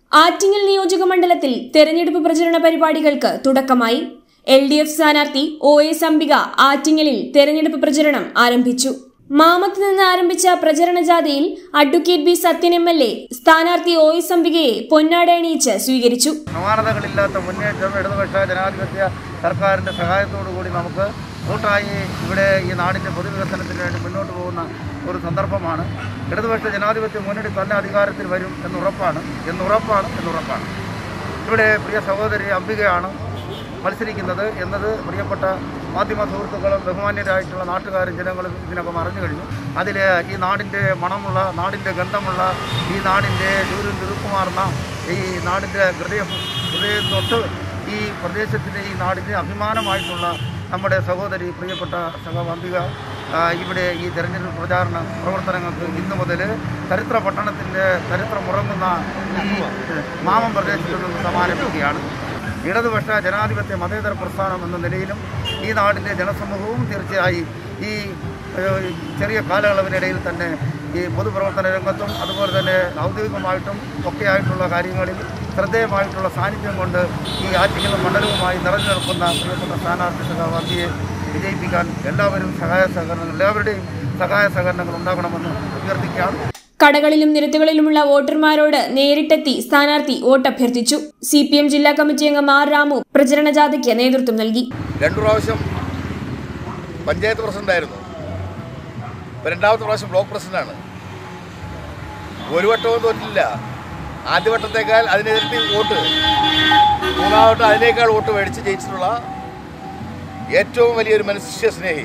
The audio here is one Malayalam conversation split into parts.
ആറ്റിങ്ങൽ നിയോജക മണ്ഡലത്തിൽ തെരഞ്ഞെടുപ്പ് പ്രചരണ പരിപാടികൾക്ക് തുടക്കമായി എൽ ഡി എഫ് സ്ഥാനാർത്ഥി ഒ എസ് അംബിക ആറ്റിങ്ങലിൽ തെരഞ്ഞെടുപ്പ് പ്രചരണം ആരംഭിച്ചു മാമത്ത് നിന്ന് ആരംഭിച്ച പ്രചരണ ജാഥയിൽ advocate B Sathyan M L A സ്ഥാനാർത്ഥി ഒ എസ് അംബികയെ പൊന്നാടയണിയിച്ച് സ്വീകരിച്ചു സമാനതകളില്ലാത്ത മുന്നേറ്റം ഇടതുപക്ഷ ജനാധിപത്യ സർക്കാരിൻ്റെ സഹായത്തോടു കൂടി നമുക്ക് കൂട്ടായി ഇവിടെ ഈ നാടിൻ്റെ പൊതുവികസനത്തിന് വേണ്ടി മുന്നോട്ട് പോകുന്ന ഒരു സന്ദർഭമാണ് ഇടതുപക്ഷ ജനാധിപത്യ മുന്നണി തന്നെ അധികാരത്തിൽ വരും എന്നുറപ്പാണ് എന്നുറപ്പാണ് എന്നുറപ്പാണ് ഇവിടെ പ്രിയ സഹോദരി അംബികയാണ് മത്സരിക്കുന്നത് എന്നത് പ്രിയപ്പെട്ട മാധ്യമ സുഹൃത്തുക്കളും ബഹുമാന്യരായിട്ടുള്ള നാട്ടുകാരും ജനങ്ങളും ഇതിനൊക്കെ അറിഞ്ഞു കഴിഞ്ഞു അതിൽ ഈ നാടിൻ്റെ മണമുള്ള നാടിൻ്റെ ഗന്ധമുള്ള ഈ നാടിൻ്റെ ദൂരം തിരുക്കുമാർന്ന ഈ നാടിൻ്റെ ഹൃദയം ഹൃദയം തൊട്ട് ഈ പ്രദേശത്തിൻ്റെ ഈ നാടിൻ്റെ അഭിമാനമായിട്ടുള്ള നമ്മുടെ സഹോദരി പ്രിയപ്പെട്ട സഹവന്തിക ഇവിടെ ഈ തെരഞ്ഞെടുപ്പ് പ്രചാരണ പ്രവർത്തനങ്ങൾക്ക് ഇന്നു മുതൽ ചരിത്ര പട്ടണത്തിൻ്റെ ചരിത്രമുറങ്ങുന്ന ഈ മാമം പ്രദേശത്ത് നിന്ന് സമാരംഭിക്കുകയാണ് ഇടതുപക്ഷ ജനാധിപത്യ മതേതര പ്രസ്ഥാനം എന്ന നിലയിലും ഈ നാടിൻ്റെ ജനസമൂഹവും തീർച്ചയായും ഈ ഏഹ്, ചെറിയ കാലയളവിനിടയിൽ തന്നെ ഈ പൊതുപ്രവർത്തന രംഗത്തും അതുപോലെ തന്നെ ഔദ്യോഗികമായിട്ടും ഒക്കെയായിട്ടുള്ള കാര്യങ്ങളിൽ ശ്രദ്ധേയമായിട്ടുള്ള സാന്നിധ്യം കൊണ്ട് ഈ ആറ്റിങ്ങൽ മണ്ഡലവുമായി നിറഞ്ഞു നിൽക്കുന്ന പ്രിയപ്പെട്ട സ്ഥാനാർത്ഥി സഖാവാദിയെ വിജയിപ്പിക്കാൻ എല്ലാവരും സഹായ സഹകരണങ്ങൾ എല്ലാവരുടെയും സഹായ സഹകരണങ്ങൾ ഉണ്ടാകണമെന്ന് അഭ്യർത്ഥിക്കാം കടകളിലും നിരത്തുകളിലുമുള്ള വോട്ടർമാരോട് നേരിട്ടെത്തി സ്ഥാനാർത്ഥി വോട്ടഭ്യർത്ഥിച്ചു സി പി എം ജില്ലാ കമ്മിറ്റി അംഗം ആർ രാമു പ്രചരണ ജാഥയ്ക്ക് നേതൃത്വം നൽകി രണ്ടു പ്രാവശ്യം പഞ്ചായത്ത് പ്രസിഡന്റായിരുന്നു ഇപ്പം രണ്ടാമത്തെ പ്രാവശ്യം ബ്ലോക്ക് പ്രസിഡന്റാണ് ഒരു വട്ടവും തോറ്റില്ല ആദ്യ വട്ടത്തേക്കാൾ അതിനെതിരട്ടി വോട്ട് മൂന്നാം വട്ടം അതിനേക്കാൾ വോട്ട് മേടിച്ച് ജയിച്ചിട്ടുള്ള ഏറ്റവും വലിയൊരു മനുഷ്യ സ്നേഹി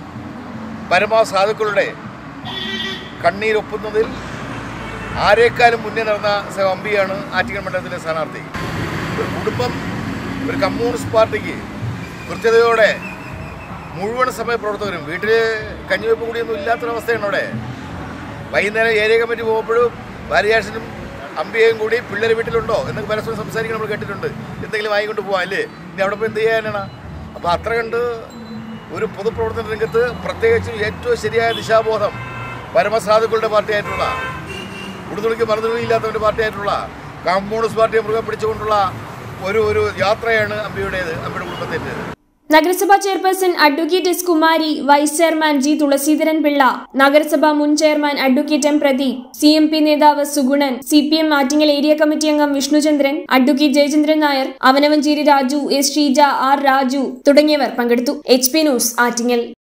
പരമാ സാധുക്കളുടെ കണ്ണീരൊപ്പുന്നതിൽ ആരേക്കാളും മുന്നേ നടന്ന സഹ അമ്പിയാണ് ആറ്റിങ്ങൽ മണ്ഡലത്തിലെ സ്ഥാനാർത്ഥി ഒരു കുടുംബം ഒരു കമ്മ്യൂണിസ്റ്റ് പാർട്ടിക്ക് കൃത്യതയോടെ മുഴുവൻ സമയ പ്രവർത്തകരും വീട്ടിൽ കഞ്ഞിവെപ്പ് കൂടിയൊന്നും ഇല്ലാത്തൊരവസ്ഥയാണ് അവിടെ വൈകുന്നേരം ഏരിയ കമ്മിറ്റി പോകുമ്പോഴും ഭാര്യാഷനും അമ്പിയയും കൂടി പിള്ളേർ വീട്ടിലുണ്ടോ എന്നൊക്കെ പരസ്പരം സംസാരിക്കാൻ നമ്മൾ കേട്ടിട്ടുണ്ട് എന്തെങ്കിലും വാങ്ങിക്കൊണ്ട് പോകാം അല്ലേ ഇനി അവിടെ പോയി എന്ത് ചെയ്യാനാണ് അപ്പോൾ അത്ര കണ്ട് ഒരു പൊതുപ്രവർത്തന രംഗത്ത് പ്രത്യേകിച്ചും ഏറ്റവും ശരിയായ ദിശാബോധം പരമസാധുക്കളുടെ പാർട്ടിയായിട്ടുള്ള ഉടുതുണിക്ക് മറുതുണിയില്ലാത്തവൻ്റെ പാർട്ടിയായിട്ടുള്ള കമ്മ്യൂണിസ്റ്റ് പാർട്ടിയെ മുറുകെ പിടിച്ചുകൊണ്ടുള്ള ഒരു ഒരു യാത്രയാണ് അമ്പിയുടേത് അമ്പിയുടെ കുടുംബത്തിൻ്റേത് നഗരസഭാ chairperson advocate S Kumari vice chairman G Thulaseedharan Pillai നഗരസഭാ മുൻ chairman advocate M Pradeep C M P നേതാവ് Sugunan C P M Attingal area committee അംഗം Vishnuchandran advocate Jayachandran Nair Avanavancherry Raju S Sheeja R Raju തുടങ്ങിയവർ പങ്കെടുത്തു എച്ച് പി ന്യൂസ് ആറ്റിങ്ങൽ